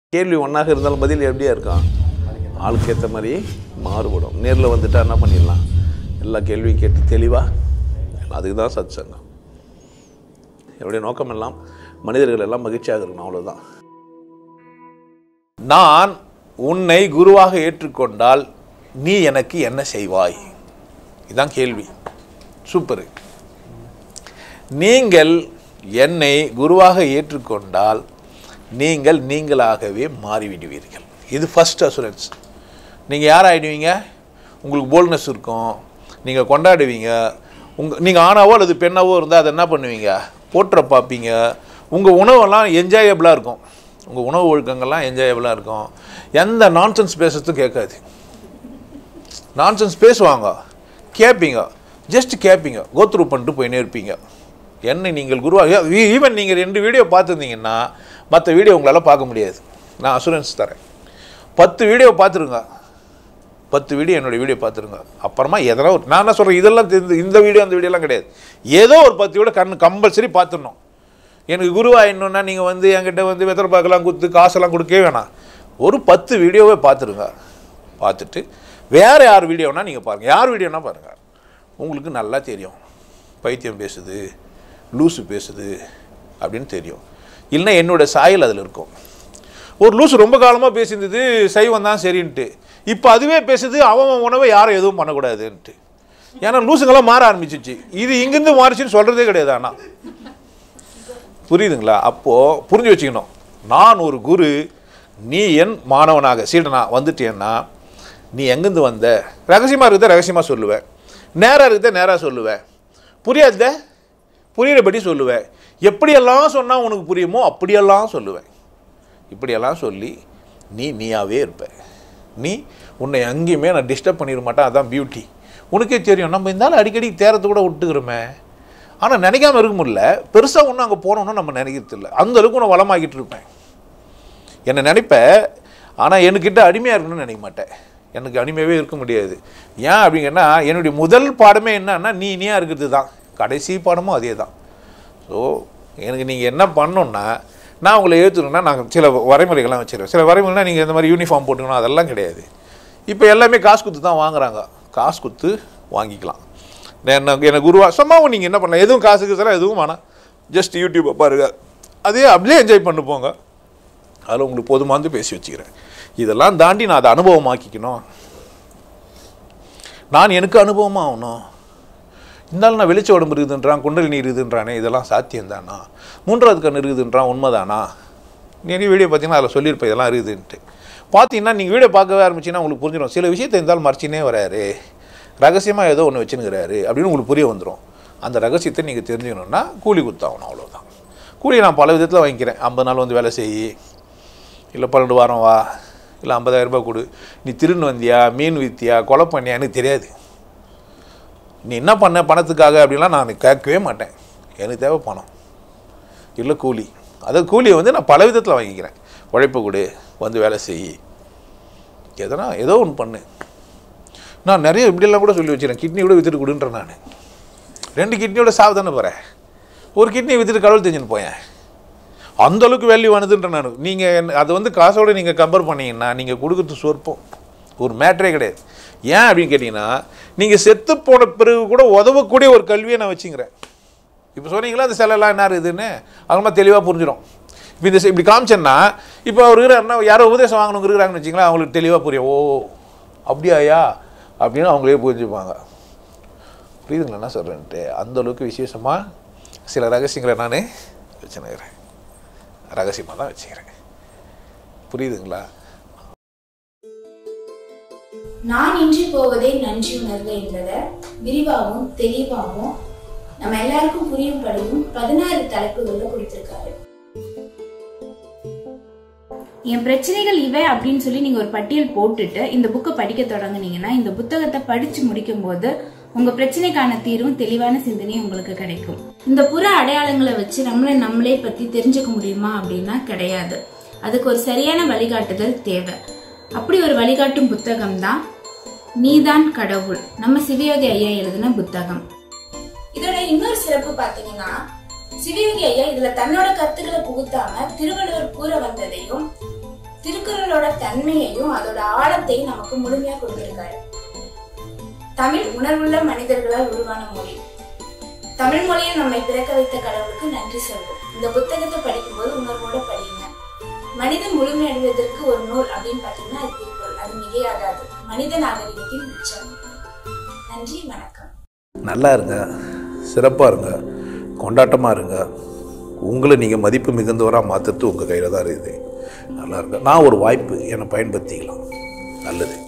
கேள்வி ஒன்றாக இருந்தாலும் பதில் எப்படியா இருக்கும் ஆளுக்கு ஏற்ற மாதிரி மாறுபடும் நேரில் வந்துட்டா என்ன பண்ணிடலாம் எல்லா கேள்வியும் கேட்டு தெளிவாக அதுக்கு தான் சத் சங்கம் என்னுடைய நோக்கம் எல்லாம் மனிதர்கள் எல்லாம் மகிழ்ச்சியாக இருக்கணும் அவ்வளோதான் நான் உன்னை குருவாக ஏற்றுக்கொண்டால் நீ எனக்கு என்ன செய்வாய் இதுதான் கேள்வி சூப்பரு நீங்கள் என்னை குருவாக ஏற்றுக்கொண்டால் நீங்கள் நீங்களாகவே மாறிவிடுவீர்கள் இது ஃபர்ஸ்ட் அசுரன்ஸ் நீங்கள் யார் ஆகிடுவீங்க உங்களுக்கு போல்ட்னஸ் இருக்கும் நீங்கள் கொண்டாடுவீங்க உங்கள் நீங்கள் ஆணாவோ அல்லது பெண்ணாவோ இருந்தால் அதை என்ன பண்ணுவீங்க போற்ற பார்ப்பீங்க உங்கள் உணவெல்லாம் என்ஜாயபிளாக இருக்கும் உங்கள் உணவு ஒழுக்கங்கள்லாம் என்ஜாயபிளாக இருக்கும் எந்த நான்சென்ஸ் பேசுறதும் கேட்காது நான்சென்ஸ் பேசுவாங்க கேட்பீங்க ஜஸ்ட் கேட்பீங்க கோத்ரூ பண்ணிட்டு போயினே இருப்பீங்க என்ன நீங்கள் குருவாக ஈவன் நீங்கள் ரெண்டு வீடியோ பார்த்துருந்தீங்கன்னா மற்ற வீடியோ உங்களால் பார்க்க முடியாது நான் அசூரன்ஸ் தரேன் பத்து வீடியோ பார்த்துருங்க பத்து வீடியோ என்னுடைய வீடியோ பார்த்துருங்க அப்புறமா எதனா ஒரு நான் என்ன சொல்கிறேன் இதெல்லாம் தெரிந்து இந்த வீடியோ அந்த வீடியோலாம் கிடையாது ஏதோ ஒரு பத்து வீடியோ கண் கம்பல்சரி பார்த்துடணும் எனக்கு குருவாயிடணுன்னா நீங்கள் வந்து என்கிட்ட வந்து வெத்தலை பார்க்கலாம் குத்து காசெல்லாம் கொடுக்கவே வேணாம் ஒரு பத்து வீடியோவே பார்த்துருங்க பார்த்துட்டு வேறு யார் வீடியோனா நீங்கள் பாருங்கள் யார் வீடியோனா பாருங்கள் உங்களுக்கு நல்லா தெரியும் பைத்தியம் பேசுது லூசு பேசுது அப்படின்னு தெரியும் இல்லைன்னா என்னோட சாயல் அதில் இருக்கும் ஒரு லூசு ரொம்ப காலமாக பேசியிருந்தது சைவம் தான் சரின்ட்டு இப்போ அதுவே பேசுது அவன் உணவை யாரும் எதுவும் பண்ணக்கூடாதுன்ட்டு ஏன்னா லூசுங்கெல்லாம் மாற ஆரம்பிச்சிச்சு இது இங்கேருந்து மாறிச்சுன்னு சொல்கிறதே கிடையாது ஆனால் புரியுதுங்களா அப்போது புரிஞ்சு வச்சுக்கணும் நான் ஒரு குரு நீ என் மாணவனாக சீடனா வந்துட்டேன்னா நீ எங்கேருந்து வந்த ரகசியமாக இருக்கிறத ரகசியமாக சொல்லுவேன் நேராக இருக்கிறத நேராக சொல்லுவேன் புரியாத புரியிறபடி சொல்லுவேன் எப்படியெல்லாம் சொன்னால் உனக்கு புரியுமோ அப்படியெல்லாம் சொல்லுவேன் இப்படியெல்லாம் சொல்லி நீ நீயாவே இருப்ப நீ உன்னை எங்கேயுமே நான் டிஸ்டர்ப் பண்ணிட மாட்டேன் அதான் பியூட்டி உனக்கே தெரியும் நம்ம இருந்தாலும் அடிக்கடி தேரத்தை கூட விட்டுக்கிறோமே ஆனால் நினைக்காம இருக்க முடியல பெருசாக ஒன்றும் அங்கே போனோம்னு நம்ம நினைக்கிறது இல்லை அந்த அளவுக்கு நான் வளமாக்கிட்டு இருப்பேன் என்னை நினைப்பேன் ஆனால் என்கிட்ட அடிமையாக இருக்கணும்னு நினைக்க மாட்டேன் எனக்கு அடிமையாகவே இருக்க முடியாது ஏன் அப்படிங்கன்னா என்னுடைய முதல் பாடமே என்னன்னா நீ நீயா இருக்கிறது தான் கடைசி பாடமும் அதே தான் ஸோ எனக்கு நீங்கள் என்ன பண்ணணுன்னா நான் உங்களை ஏற்றுக்கணும்னா நாங்கள் சில வரைமுறைகள்லாம் வச்சுருவேன் சில வரைமுறைலாம் நீங்கள் இந்த மாதிரி யூனிஃபார்ம் போட்டுக்கணும் அதெல்லாம் கிடையாது இப்போ எல்லாமே காசு கொடுத்து தான் வாங்குறாங்க காசு கொடுத்து வாங்கிக்கலாம் என்ன எனக்கு குருவா சும்மாவும் நீங்கள் என்ன பண்ணலாம் எதுவும் காசுக்கு சார் எதுவும் வேணாம் ஜஸ்ட் யூடியூப்பை பாருங்க அதே அப்படியே என்ஜாய் பண்ணி போங்க அதில் உங்களுக்கு போதுமானது பேசி வச்சுக்கிறேன் இதெல்லாம் தாண்டி நான் அதை அனுபவமாக்கிக்கணும் நான் எனக்கு அனுபவமாக ஆகணும் இருந்தாலும் நான் வெளிச்ச உடம்பு இருக்குதுன்றான் குண்டல் நீர் இருக்குதுன்றானே இதெல்லாம் சாத்தியம்தானா மூன்றாவது கண் இருக்குதுன்றான் உண்மைதானா நிறைய வீடியோ பார்த்தீங்கன்னா அதில் சொல்லியிருப்பேன் இதெல்லாம் இருக்குதுன்ட்டு பார்த்தீங்கன்னா நீங்கள் வீடியோ பார்க்கவே ஆரம்பிச்சிங்கன்னா உங்களுக்கு புரிஞ்சிடும் சில விஷயத்தை இருந்தாலும் மறைச்சினே வராரு ரகசியமாக ஏதோ ஒன்று வச்சுன்னுக்கிறாரு அப்படின்னு உங்களுக்கு புரிய வந்துடும் அந்த ரகசியத்தை நீங்கள் தெரிஞ்சுக்கணுன்னா கூலி கொடுத்தாகணும் அவ்வளோதான் கூலி நான் பல விதத்தில் வாங்கிக்கிறேன் ஐம்பது நாள் வந்து வேலை செய் இல்லை பன்னெண்டு வாரம் வா இல்லை ஐம்பதாயிரம் ரூபாய் கொடு நீ திருன்னு வந்தியா மீன் வித்தியா கொலை பண்ணியா எனக்கு தெரியாது நீ என்ன பண்ண பணத்துக்காக அப்படின்லாம் நான் கேட்கவே மாட்டேன் எனக்கு தேவை பணம் இல்லை கூலி அது கூலியை வந்து நான் பல விதத்தில் வாங்கிக்கிறேன் உழைப்பு கொடு வந்து வேலை செய் எதனா ஏதோ ஒன்று பண்ணு நான் நிறைய இப்படியெல்லாம் கூட சொல்லி வச்சுக்கிறேன் கிட்னி கூட விற்றுட்டு கொடுன்றேன் நான் ரெண்டு கிட்னியோட சாவு தானே போகிறேன் ஒரு கிட்னியை விற்றுட்டு கடவுள் தெரிஞ்சுன்னு போயேன் அந்த அளவுக்கு வேல்யூ ஆனதுன்ற நான் நீங்கள் அதை வந்து காசோட நீங்கள் கம்பேர் பண்ணீங்கன்னா நீங்கள் கொடுக்குறது சொற்பம் ஒரு மேட்ரே கிடையாது ஏன் அப்படின்னு கேட்டிங்கன்னா நீங்கள் செத்து போன பிறகு கூட உதவக்கூடிய ஒரு கல்வியை நான் வச்சுக்கிறேன் இப்போ சொன்னீங்களா அந்த சிலைலாம் என்ன இருக்குதுன்னு அவங்களாம் தெளிவாக புரிஞ்சிடும் இப்போ இந்த இப்படி காமிச்சேன்னா இப்போ அவர் இருக்கிறாருன்னா யாரோ உபதேசம் வாங்கணும் இருக்கிறாங்கன்னு வச்சிங்களேன் அவங்களுக்கு தெளிவாக புரியும் ஓ அப்படியாயா அப்படின்னு அவங்களே புரிஞ்சுப்பாங்க புரியுதுங்களா என்ன சொல்கிறேன்ட்டு அந்த அளவுக்கு விசேஷமாக சில ரகசியங்களை நான் வச்சுனுக்கிறேன் ரகசியமாக தான் வச்சுக்கிறேன் புரியுதுங்களா நான் இன்றி போவதே நன்றி உணர்வு என்பதை விரிவாகவும் தெளிவாகவும் நம்ம எல்லாருக்கும் புரியும்படியும் பதினாறு தலைப்புகள்ல கொடுத்திருக்காரு என் பிரச்சனைகள் இவை அப்படின்னு சொல்லி நீங்க ஒரு பட்டியல் போட்டுட்டு இந்த புக்கை படிக்க தொடங்குனீங்கன்னா இந்த புத்தகத்தை படிச்சு முடிக்கும் போது உங்க பிரச்சனைக்கான தீர்வும் தெளிவான சிந்தனையும் உங்களுக்கு கிடைக்கும் இந்த புற அடையாளங்களை வச்சு நம்மளை நம்மளே பத்தி தெரிஞ்சுக்க முடியுமா அப்படின்னா கிடையாது அதுக்கு ஒரு சரியான வழிகாட்டுதல் தேவை அப்படி ஒரு வழிகாட்டும் புத்தகம் தான் நீதான் கடவுள் நம்ம சிவயோகி ஐயா எழுதின புத்தகம் இதோட இன்னொரு சிறப்பு பாத்தீங்கன்னா சிவயோகி ஐயா இதுல தன்னோட கருத்துக்களை புகுத்தாம திருவள்ளுவர் கூற வந்ததையும் திருக்குறளோட தன்மையையும் அதோட ஆழத்தையும் நமக்கு முழுமையா கொடுத்திருக்காரு தமிழ் உணர்வுள்ள மனிதர்களால் உருவான மொழி தமிழ் மொழியில் நம்மை பிறக்க வைத்த கடவுளுக்கு நன்றி சொல்வோம் இந்த புத்தகத்தை படிக்கும்போது உணர்வோட படியுங்க மனிதன் முழுமையடைவதற்கு ஒரு நூல் அப்படின்னு பார்த்தீங்கன்னா அது திருக்குறள் அது மிகையாகாது மனித நாகரிகத்தின் உச்சம் நன்றி வணக்கம் நல்லா இருங்க சிறப்பாக இருங்க கொண்டாட்டமாக இருங்க உங்களை நீங்கள் மதிப்பு மிகுந்தவராக மாற்றுறது உங்கள் கையில் தான் இருக்குது நல்லா இருங்க நான் ஒரு வாய்ப்பு என்னை பயன்படுத்திக்கலாம் நல்லது